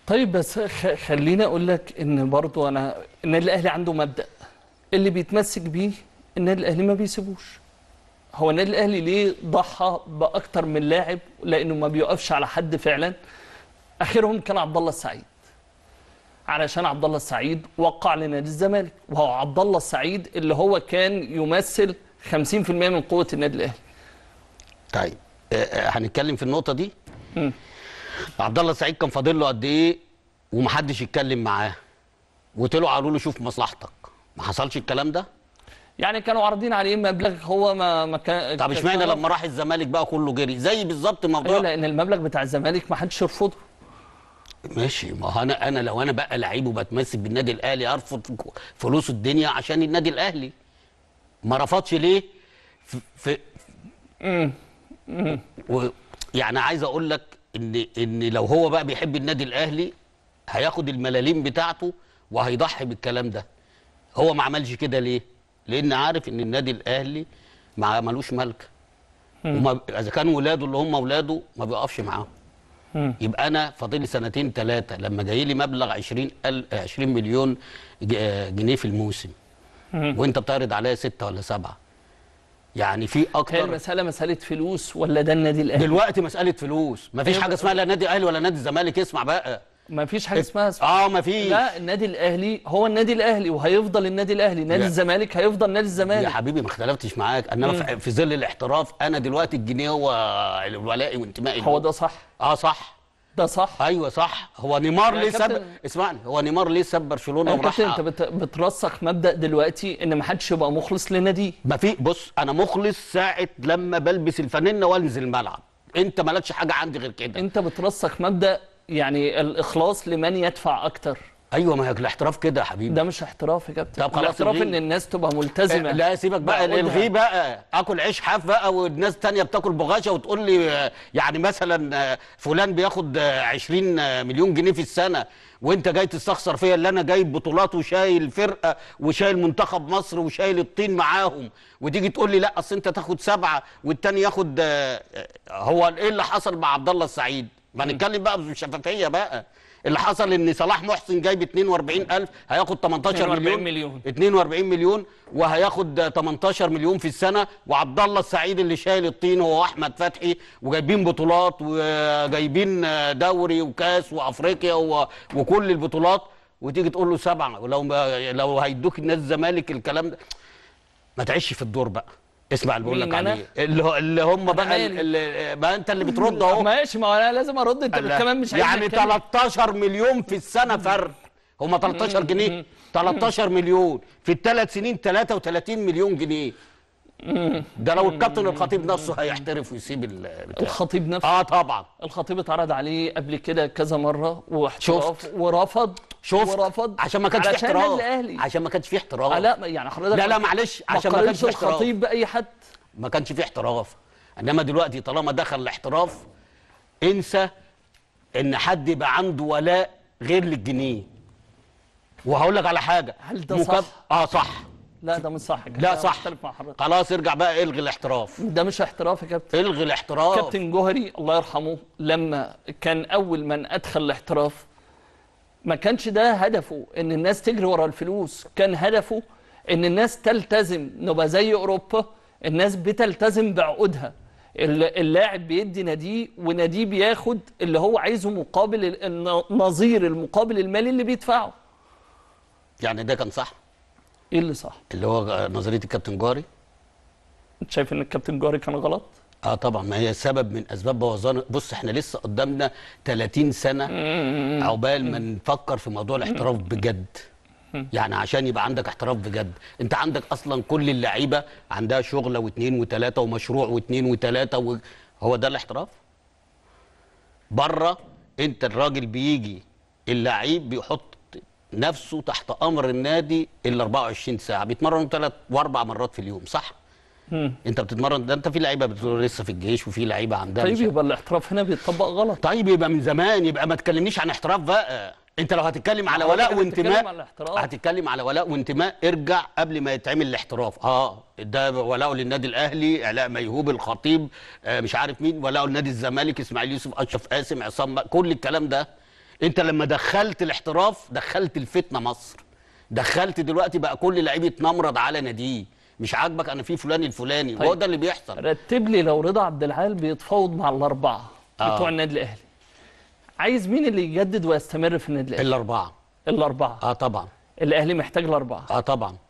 طيب بس خ- خليني اقول لك ان برضو انا النادي الاهلي عنده مبدا اللي بيتمسك بيه النادي الاهلي ما بيسيبوش هو النادي الاهلي ليه ضحى باكتر من لاعب لانه ما بيوقفش على حد فعلا اخرهم كان عبد الله السعيد علشان عبد الله السعيد وقع لنادي الزمالك وهو عبد الله السعيد اللي هو كان يمثل 50% من قوه النادي الاهلي طيب آه، آه، هنتكلم في النقطه دي مم. عبد الله السعيد كان فاضل له قد ايه ومحدش يتكلم معاه وطلعوا قالوا له شوف مصلحتك ما حصلش الكلام ده يعني كانوا عارضين عليه مبلغ هو ما ما كان طب اشمعنى لما راح الزمالك بقى كله جري زي بالظبط ايوه موضوع لان المبلغ بتاع الزمالك ما حدش يرفضه ماشي ما هو انا انا لو انا بقى لعيب وبتمسك بالنادي الاهلي ارفض فلوس الدنيا عشان النادي الاهلي ما رفضش ليه في, في و يعني عايز اقول لك ان ان لو هو بقى بيحب النادي الاهلي هياخد الملاليم بتاعته وهيضحي بالكلام ده هو ما عملش كده ليه لان عارف ان النادي الاهلي ما عملوش ملك وما اذا كانوا ولاده اللي هم ولاده ما بيقفش معاهم يبقى انا فاضل لي سنتين ثلاثه لما جاي لي مبلغ 20 ال- 20 مليون ج- جنيه في الموسم وانت بتعرض عليا ستة ولا سبعة يعني في هي اكتر المساله مساله فلوس ولا ده النادي الاهلي دلوقتي مساله فلوس مفيش أيوة. حاجه اسمها لا نادي اهلي ولا نادي الزمالك اسمع بقى ما فيش حاجه اسمها اه مفيش لا النادي الاهلي هو النادي الاهلي وهيفضل النادي الاهلي نادي لا. الزمالك هيفضل نادي يا الزمالك حبيبي ما اختلفتش معاك انما في- في ظل الاحتراف انا دلوقتي الجنيه هو ولائي وانتمائي هو له. ده صح اه صح ده صح ايوه صح هو نيمار يا ليه سب كابتن- اسمعني هو نيمار ليه سب برشلونه يا وراح كابتن انت بت... بترسخ مبدا دلوقتي ان ما حدش يبقى مخلص لناديه ما في بص انا مخلص ساعه لما بلبس الفانلة وانزل الملعب انت مالكش حاجه عندي غير كده انت بترسخ مبدا يعني الاخلاص لمن يدفع اكتر ايوه ما هي الاحتراف كده يا حبيبي ده مش احتراف يا كابتن طب خلاص الاحتراف الغيه. ان الناس تبقى ملتزمه لا سيبك بقى بعقودها. الغيه بقى اكل عيش حاف بقى والناس تانية بتاكل بغاشه وتقول لي آه، يعني مثلا آه، فلان بياخد آه، 20 آه، مليون جنيه في السنه وانت جاي تستخسر فيا اللي انا جايب بطولات وشايل فرقه وشايل منتخب مصر وشايل الطين معاهم وتيجي تقول لي لا اصل انت تاخد سبعه والتاني ياخد آه، آه، هو ايه اللي حصل مع عبد الله السعيد؟ ما نتكلم بقى بشفافيه بقى اللي حصل ان صلاح محسن جايب 42000 هياخد 18 42 مليون مليون. 42 مليون وهياخد 18 مليون في السنه وعبد الله السعيد اللي شايل الطين هو احمد فتحي وجايبين بطولات وجايبين دوري وكاس وافريقيا و- وكل البطولات وتيجي تقول له سبعه ولو ما لو هيدوك الناس الزمالك الكلام ده ما تعيش في الدور بقى اسمع اللي بقول لك مين أنا؟ عليه اللي, هو- اللي هم بقى مالي؟ اللي ما انت اللي بترد اهو ماشي ما هو انا لازم ارد انت لا. كمان مش عايز يعني نتكلم. 13 مليون في السنه فرق هم 13 جنيه 13 مليون في الثلاث سنين 33 مليون جنيه ده لو الكابتن الخطيب نفسه هيحترف ويسيب ال- بتاع. الخطيب نفسه اه طبعا الخطيب اتعرض عليه قبل كده كذا مره واحتراف شفت؟ ورفض شفت ورفض عشان ما كانش فيه علشان احتراف النادي الاهلي عشان ما كانش فيه احتراف آه لا يعني حضرتك لا لا معلش ما عشان ما كانش قارنش فيه احتراف الخطيب باي حد ما كانش فيه احتراف انما دلوقتي طالما دخل الاحتراف انسى ان حد يبقى عنده ولاء غير للجنيه وهقول لك على حاجه هل ده مكاب- صح؟ اه صح لا ده مش صح كده لا أنا صح مختلف مع حضرتك خلاص ارجع بقى الغي الاحتراف ده مش احتراف يا كابتن الغي الاحتراف كابتن جوهري الله يرحمه لما كان اول من ادخل الاحتراف ما كانش ده هدفه ان الناس تجري ورا الفلوس كان هدفه ان الناس تلتزم نبقى زي اوروبا الناس بتلتزم بعقودها الل- اللاعب بيدي ناديه وناديه بياخد اللي هو عايزه مقابل ال- الن- نظير المقابل المالي اللي بيدفعه يعني ده كان صح ايه اللي صح اللي هو نظريه الكابتن جاري انت شايف ان الكابتن جوهري كان غلط اه طبعا ما هي سبب من اسباب بوظان بص احنا لسه قدامنا 30 سنه عقبال ما نفكر في موضوع الاحتراف بجد يعني عشان يبقى عندك احتراف بجد انت عندك اصلا كل اللعيبه عندها شغله واثنين وثلاثه ومشروع واثنين وثلاثه و... هو ده الاحتراف بره انت الراجل بيجي اللعيب بيحط نفسه تحت امر النادي ال 24 ساعه بيتمرن ثلاث واربع مرات في اليوم صح انت بتتمرن ده انت في لعيبه بتقول لسه في الجيش وفي لعيبه عندها طيب مش- يبقى الاحتراف هنا بيتطبق غلط طيب يبقى من زمان يبقى ما تكلمنيش عن احتراف بقى انت لو هتتكلم على هو ولاء كده بتتكلم وانتماء عن الاحتراف. هتتكلم على ولاء وانتماء ارجع قبل ما يتعمل الاحتراف اه ده ولاء للنادي الاهلي علاء ميهوب الخطيب آه مش عارف مين ولاء لنادي الزمالك اسماعيل يوسف اشرف قاسم عصام م- كل الكلام ده انت لما دخلت الاحتراف دخلت الفتنه مصر دخلت دلوقتي بقى كل لعيب يتنمرض على ناديه مش عاجبك انا في فلان الفلاني هو طيب. ده اللي بيحصل رتب لي لو رضا عبد العال بيتفاوض مع الاربعه آه. بتوع النادي الاهلي عايز مين اللي يجدد ويستمر في النادي الاهلي الاربعه الاربعه اه طبعا الاهلي محتاج الاربعه اه طبعا